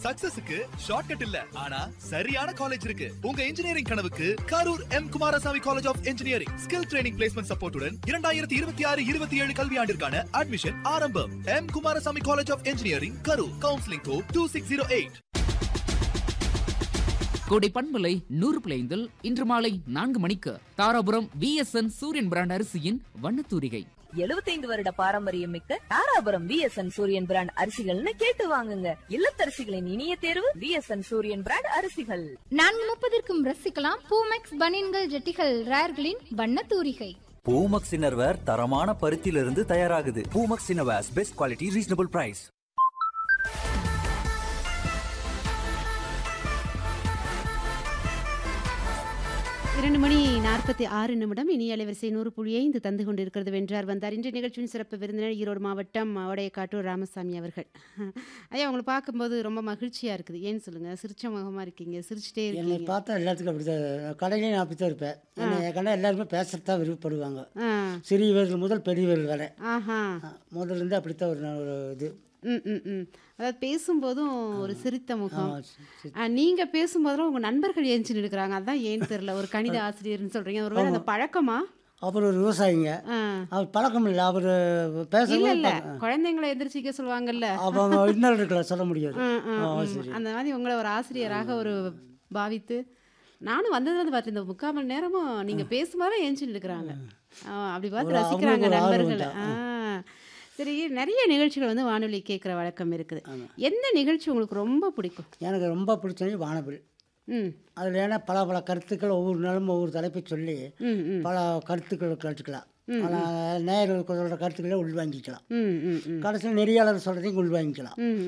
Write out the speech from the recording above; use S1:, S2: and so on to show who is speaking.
S1: சக்சஸுக்கு shortcut இல்ல ஆனா சரியான காலேஜ் இருக்கு உங்க இன்ஜினியரிங் கனவுக்கு Karur M Kumarasamy college of engineering skill training placement சப்போர்ட்டுடன் இரண்டாயிரத்தி இருபத்தி ஆறு இருபத்தி ஏழு கல்வியாண்டிற்கான அட்மிஷன் ஆரம்பம் M Kumarasamy college of engineering Karur counselling code two six zero eight
S2: கோடை பண்பலை நூறு பிளைந்தில் இன்று மாலை நான்கு மணிக்கு தாராபுரம் விஎஸ்என் சூரியன் பிராண்ட் அரிசியின் வண்ணத்தூரிகை
S3: 75 வருட பாரம்பரியம் மிக்க தாராபுரம் விஎஸ்என் சூரியன் பிராண்ட் அரிசிகள்னு கேட்டு வாங்குங்க இல்லத்தரசிகளின் இனிய தேர்வு விஎஸ்என் சூரியன் பிராண்ட் அரிசிகள்
S4: நான்கு முப்பதற்கும் ரசிக்கலாம் பூமெக்ஸ் பனியன்கள் ஜெட்டிகள் ரேர்களின் வண்ண தூரிகை
S5: பூமக்ஸ் இன்னர்வேர் தரமான பருத்தியிலிருந்து தயாராகுது Poomex innerwears best quality reasonable price
S6: இரண்டு மணி நாற்பத்தி ஆறு நிமிடம் இனி அலைவரிசை நூறு புள்ளி ஐந்து தந்து கொண்டிருக்கிறது வென்றார் வந்தார் இன்றைய நிகழ்ச்சியின் சிறப்பு விருந்தினர் ஈரோடு மாவட்டம் காட்டூர் ராமசாமி அவர்கள் ஐயா உங்களை பார்க்கும்போது ரொம்ப மகிழ்ச்சியாக இருக்குது ஏன்னு சொல்லுங்கள் சிரிச்ச முகமாக இருக்கீங்க சிரிச்சிட்டே
S7: என்னை
S6: இருக்கீங்க
S7: பார்த்தா எல்லாத்துக்கும் அப்படி தான் கடையிலையும் நான் அப்படி தான் இருப்பேன் என்னை கண்டா எல்லாருமே பேசுறது தான் விருப்பப்படுவாங்க
S6: ஆ
S7: சிறியவர்கள் முதல் பெரியவர்கள் வரை
S6: ஆஹா
S7: ஆ, முதல்ல இருந்து அப்படித்தான் ஒரு நான் ஒரு இது
S6: ம் ம் ம் அதாவது பேசும்போதும் ஒரு சிரித்த முகம்
S7: ஆ, சி- சி-
S6: ஆ, நீங்க பேசும்போதெல்லாம் உங்க நண்பர்கள் ஏஞ்சி நிற்கிறாங்க அதான் ஏன்னு தெரியல ஒரு கணித ஆசிரியர்னு சொல்றீங்க ஒருவேளை அந்த பழக்கமா
S7: அவர் ஒரு விவசாயிங்க
S6: ஆ.
S7: அவர் பழக்கம் இல்லை அவர்
S6: இல்ல
S7: பேசுறது
S6: இல்ல குழந்தைங்களை எந்திரிச்சிக்க சொல்லுவாங்கல்ல
S7: அவங்க இன்னும் இருக்கலாம் சொல்ல முடியாது
S6: ம், ம்,
S7: ஆ,
S6: ம்.
S7: சரி
S6: அந்த மாதிரி உங்களை ஒரு ஆசிரியராக ஒரு பாவித்து நானும் வந்ததுலேருந்து பார்த்தேன் இந்த முக்கால் மணி நேரமும் நீங்க பேசும்போது ஏஞ்சி நிற்கிறாங்க அப்படி பார்த்து
S7: ஒரு
S6: ரசிக்கிறாங்க
S7: அவங்களுக்கு ஒரு ஆர்வம்
S6: நண்பர்களை ஆ சரி நிறைய நிகழ்ச்சிகள் வந்து வானொலி கேட்குற வழக்கம் இருக்குது எந்த நிகழ்ச்சி உங்களுக்கு ரொம்ப பிடிக்கும்
S7: எனக்கு ரொம்ப பிடிச்சது வானவில்
S6: ம்
S7: அதில் ஏன்னா பல பல கருத்துக்கள் ஒவ்வொரு நாளும் ஒவ்வொரு தலைப்பை சொல்லி
S6: ம் ம்
S7: பல கருத்துக்கள் கற்றுக்கலாம் ஆனால் நேயர்கள் சொல்கிற கருத்துக்களை உள்வாங்கிக்கலாம்
S6: ம் ம் ம்
S7: கடைசியில் நெறியாளர் சொல்கிறதையும் உள்வாங்கிக்கலாம்
S6: ம்